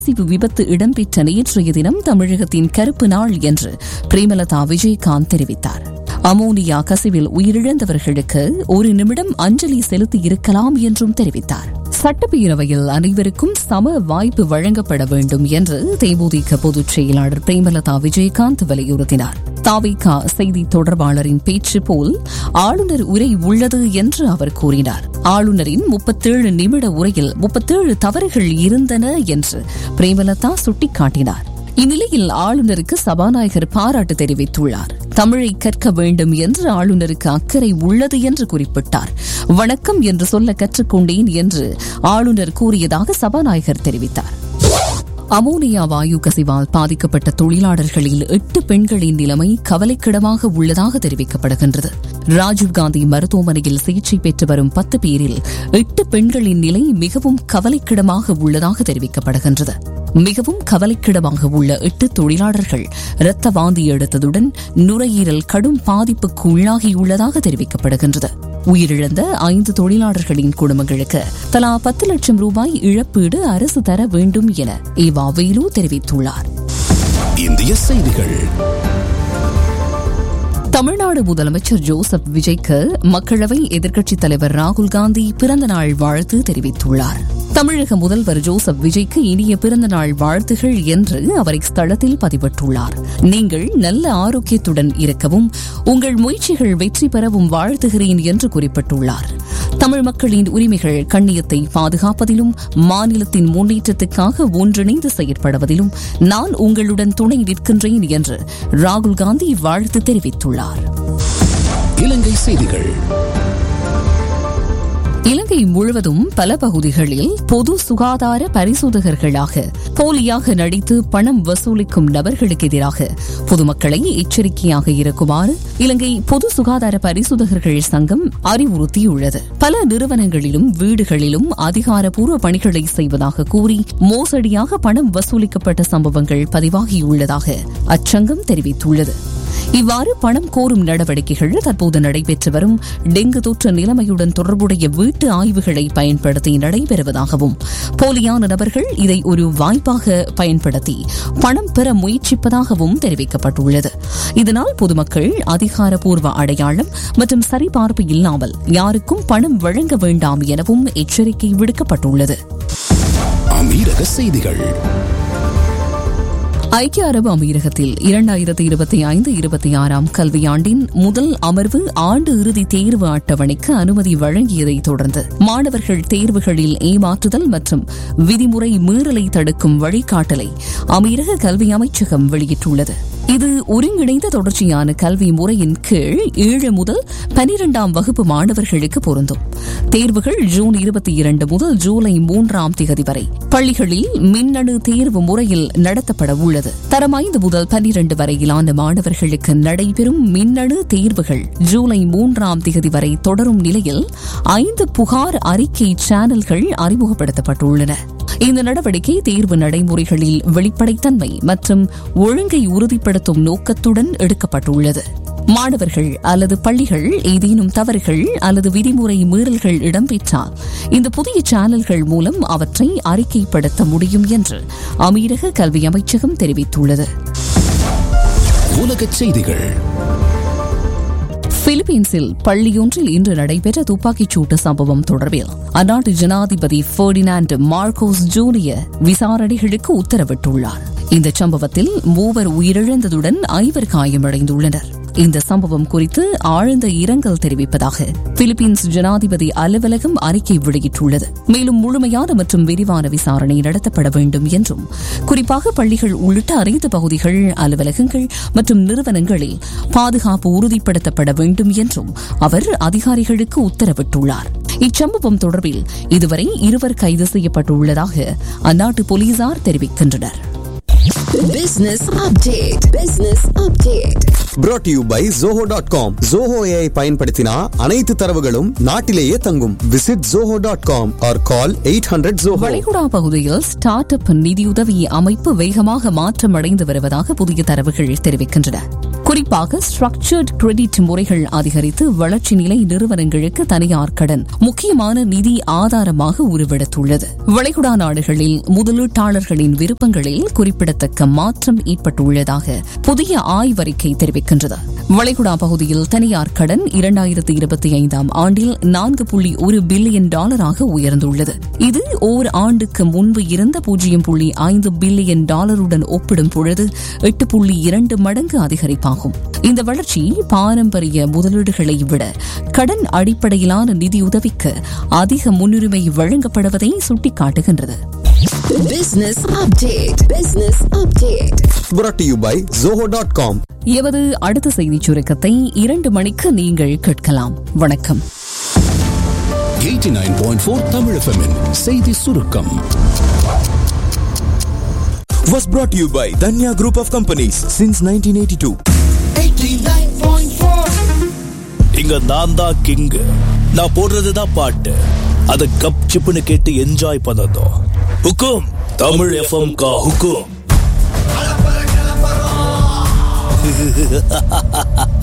கசிவு விபத்து இடம்பெற்ற நேற்றைய தினம் தமிழகத்தின் கருப்பு நாள் என்று பிரேமலதா விஜயகாந்த் தெரிவித்தார் அமோனியா கசிவில் உயிரிழந்தவர்களுக்கு ஒரு நிமிடம் அஞ்சலி செலுத்தி இருக்கலாம் என்றும் தெரிவித்தார் சட்டப்பேரவையில் அனைவருக்கும் சம வாய்ப்பு வழங்கப்பட வேண்டும் என்று தேமுதிக பொதுச் செயலாளர் பிரேமலதா விஜயகாந்த் வலியுறுத்தினார் தாவிகா செய்தி தொடர்பாளரின் பேச்சு போல் ஆளுநர் உரை உள்ளது என்று அவர் கூறினார் ஆளுநரின் முப்பத்தேழு நிமிட உரையில் முப்பத்தேழு தவறுகள் இருந்தன என்று பிரேமலதா சுட்டிக்காட்டினார் இந்நிலையில் ஆளுநருக்கு சபாநாயகர் பாராட்டு தெரிவித்துள்ளார் தமிழை கற்க வேண்டும் என்று ஆளுநருக்கு அக்கறை உள்ளது என்று குறிப்பிட்டார் வணக்கம் என்று சொல்ல கற்றுக்கொண்டேன் என்று ஆளுநர் கூறியதாக சபாநாயகர் தெரிவித்தார் அமோனியா வாயு கசிவால் பாதிக்கப்பட்ட தொழிலாளர்களில் எட்டு பெண்களின் நிலைமை கவலைக்கிடமாக உள்ளதாக தெரிவிக்கப்படுகின்றது ராஜீவ்காந்தி மருத்துவமனையில் சிகிச்சை பெற்று வரும் பத்து பேரில் எட்டு பெண்களின் நிலை மிகவும் கவலைக்கிடமாக உள்ளதாக தெரிவிக்கப்படுகின்றது மிகவும் கவலைக்கிடமாக உள்ள எட்டு தொழிலாளர்கள் இரத்த வாந்தி எடுத்ததுடன் நுரையீரல் கடும் பாதிப்புக்கு உள்ளாகியுள்ளதாக தெரிவிக்கப்படுகின்றது உயிரிழந்த ஐந்து தொழிலாளர்களின் குடும்பங்களுக்கு தலா பத்து லட்சம் ரூபாய் இழப்பீடு அரசு தர வேண்டும் என ஏவா வேலு தெரிவித்துள்ளார் இந்திய செய்திகள் தமிழ்நாடு முதலமைச்சர் ஜோசப் விஜய்க்கு மக்களவை எதிர்க்கட்சித் தலைவர் ராகுல் காந்தி பிறந்தநாள் வாழ்த்து தெரிவித்துள்ளார் தமிழக முதல்வர் ஜோசப் விஜய்க்கு இனிய பிறந்தநாள் வாழ்த்துகள் என்று அவர் இஸ்தலத்தில் பதிவிட்டுள்ளார் நீங்கள் நல்ல ஆரோக்கியத்துடன் இருக்கவும் உங்கள் முயற்சிகள் வெற்றி பெறவும் வாழ்த்துகிறேன் என்று குறிப்பிட்டுள்ளார் தமிழ் மக்களின் உரிமைகள் கண்ணியத்தை பாதுகாப்பதிலும் மாநிலத்தின் முன்னேற்றத்துக்காக ஒன்றிணைந்து செயற்படுவதிலும் நான் உங்களுடன் துணை நிற்கின்றேன் என்று ராகுல் காந்தி வாழ்த்து தெரிவித்துள்ளார் இலங்கை செய்திகள் இலங்கை முழுவதும் பல பகுதிகளில் பொது சுகாதார பரிசோதகர்களாக போலியாக நடித்து பணம் வசூலிக்கும் நபர்களுக்கு எதிராக பொதுமக்களை எச்சரிக்கையாக இருக்குமாறு இலங்கை பொது சுகாதார பரிசோதகர்கள் சங்கம் அறிவுறுத்தியுள்ளது பல நிறுவனங்களிலும் வீடுகளிலும் அதிகாரப்பூர்வ பணிகளை செய்வதாக கூறி மோசடியாக பணம் வசூலிக்கப்பட்ட சம்பவங்கள் பதிவாகியுள்ளதாக அச்சங்கம் தெரிவித்துள்ளது இவ்வாறு பணம் கோரும் நடவடிக்கைகள் தற்போது நடைபெற்று வரும் டெங்கு தொற்று நிலைமையுடன் தொடர்புடைய வீட்டு ஆய்வுகளை பயன்படுத்தி நடைபெறுவதாகவும் போலியான நபர்கள் இதை ஒரு வாய்ப்பாக பயன்படுத்தி பணம் பெற முயற்சிப்பதாகவும் தெரிவிக்கப்பட்டுள்ளது இதனால் பொதுமக்கள் அதிகாரப்பூர்வ அடையாளம் மற்றும் சரிபார்ப்பு இல்லாமல் யாருக்கும் பணம் வழங்க வேண்டாம் எனவும் எச்சரிக்கை விடுக்கப்பட்டுள்ளது அமீரக செய்திகள் ஐக்கிய அரபு அமீரகத்தில் இரண்டாயிரத்தி இருபத்தி ஐந்து இருபத்தி ஆறாம் கல்வியாண்டின் முதல் அமர்வு ஆண்டு இறுதி தேர்வு அட்டவணைக்கு அனுமதி வழங்கியதை தொடர்ந்து மாணவர்கள் தேர்வுகளில் ஏமாற்றுதல் மற்றும் விதிமுறை மீறலை தடுக்கும் வழிகாட்டலை அமீரக கல்வி அமைச்சகம் வெளியிட்டுள்ளது இது ஒருங்கிணைந்த தொடர்ச்சியான கல்வி முறையின் கீழ் ஏழு முதல் பனிரெண்டாம் வகுப்பு மாணவர்களுக்கு பொருந்தும் தேர்வுகள் ஜூன் இருபத்தி இரண்டு முதல் ஜூலை மூன்றாம் தேதி வரை பள்ளிகளில் மின்னணு தேர்வு முறையில் நடத்தப்பட உள்ளது தரம் ஐந்து முதல் பனிரண்டு வரையிலான மாணவர்களுக்கு நடைபெறும் மின்னணு தேர்வுகள் ஜூலை மூன்றாம் தேதி வரை தொடரும் நிலையில் ஐந்து புகார் அறிக்கை சேனல்கள் அறிமுகப்படுத்தப்பட்டுள்ளன இந்த நடவடிக்கை தேர்வு நடைமுறைகளில் வெளிப்படைத்தன்மை மற்றும் ஒழுங்கை உறுதிப்படுத்தும் நோக்கத்துடன் எடுக்கப்பட்டுள்ளது மாணவர்கள் அல்லது பள்ளிகள் ஏதேனும் தவறுகள் அல்லது விதிமுறை மீறல்கள் இடம்பெற்றால் இந்த புதிய சேனல்கள் மூலம் அவற்றை அறிக்கைப்படுத்த முடியும் என்று அமீரக கல்வி அமைச்சகம் தெரிவித்துள்ளது உலகச் செய்திகள் பிலிப்பீன்ஸில் பள்ளியொன்றில் இன்று நடைபெற்ற துப்பாக்கிச் சூட்டு சம்பவம் தொடர்பில் அந்நாட்டு ஜனாதிபதி பெர்டினாண்ட் மார்கோஸ் ஜூனியர் விசாரணைகளுக்கு உத்தரவிட்டுள்ளார் இந்த சம்பவத்தில் மூவர் உயிரிழந்ததுடன் ஐவர் காயமடைந்துள்ளனர் இந்த சம்பவம் குறித்து ஆழ்ந்த இரங்கல் தெரிவிப்பதாக பிலிப்பீன்ஸ் ஜனாதிபதி அலுவலகம் அறிக்கை வெளியிட்டுள்ளது மேலும் முழுமையான மற்றும் விரிவான விசாரணை நடத்தப்பட வேண்டும் என்றும் குறிப்பாக பள்ளிகள் உள்ளிட்ட அனைத்து பகுதிகள் அலுவலகங்கள் மற்றும் நிறுவனங்களில் பாதுகாப்பு உறுதிப்படுத்தப்பட வேண்டும் என்றும் அவர் அதிகாரிகளுக்கு உத்தரவிட்டுள்ளார் இச்சம்பவம் தொடர்பில் இதுவரை இருவர் கைது செய்யப்பட்டுள்ளதாக அந்நாட்டு போலீசார் தெரிவிக்கின்றனர் Business update. Business update. brought to you by zoho.com zoho ai பயன்படுத்தினா அனைத்து தரவுகளும் நாட்டிலேயே தங்கும் visit zoho.com or call 800 zoho வளைகுடா பகுதியில் ஸ்டார்ட் அப் நிதியுதவி அமைப்பு வேகமாக மாற்றமடைந்து வருவதாக புதிய தரவுகள் தெரிவிக்கின்றன குறிப்பாக குறிப்பாக ஸ்ட்ரக்சர்ட் கிரெடிட் முறைகள் அதிகரித்து வளர்ச்சி நிலை நிறுவனங்களுக்கு தனியார் கடன் முக்கியமான நிதி ஆதாரமாக உருவெடுத்துள்ளது வளைகுடா நாடுகளில் முதலீட்டாளர்களின் விருப்பங்களில் குறிப்பிடத்தக்க மாற்றம் ஏற்பட்டுள்ளதாக புதிய ஆய்வறிக்கை தெரிவிக்கின்றது வளைகுடா பகுதியில் தனியார் கடன் இரண்டாயிரத்தி இருபத்தி ஐந்தாம் ஆண்டில் நான்கு புள்ளி ஒரு பில்லியன் டாலராக உயர்ந்துள்ளது இது ஓர் ஆண்டுக்கு முன்பு இருந்த பூஜ்ஜியம் புள்ளி ஐந்து பில்லியன் டாலருடன் ஒப்பிடும் பொழுது எட்டு புள்ளி இரண்டு மடங்கு அதிகரிப்பாகும் இந்த வளர்ச்சி பாரம்பரிய முதலீடுகளை விட கடன் அடிப்படையிலான நிதியுதவிக்கு அதிக முன்னுரிமை வழங்கப்படுவதை சுட்டிக்காட்டுகின்றது Business update. Business update. brought to you by zoho.com எமது அடுத்த செய்திச் சுருக்கத்தை இரண்டு மணிக்கு நீங்கள் கேட்கலாம் வணக்கம் 89.4 Tamil FM -இன் செய்தி சுருக்கம் was brought to you by Danya Group of Companies since 1982. இங்க நான் தான் கிங் நான் போடுறதுதான் பாட்டு அத கப் சிப்புன்னு கேட்டு என்ஜாய் பண்ணதும் ஹுக்கும் தமிழ் எஃப்எம் கா ஹுக்கும்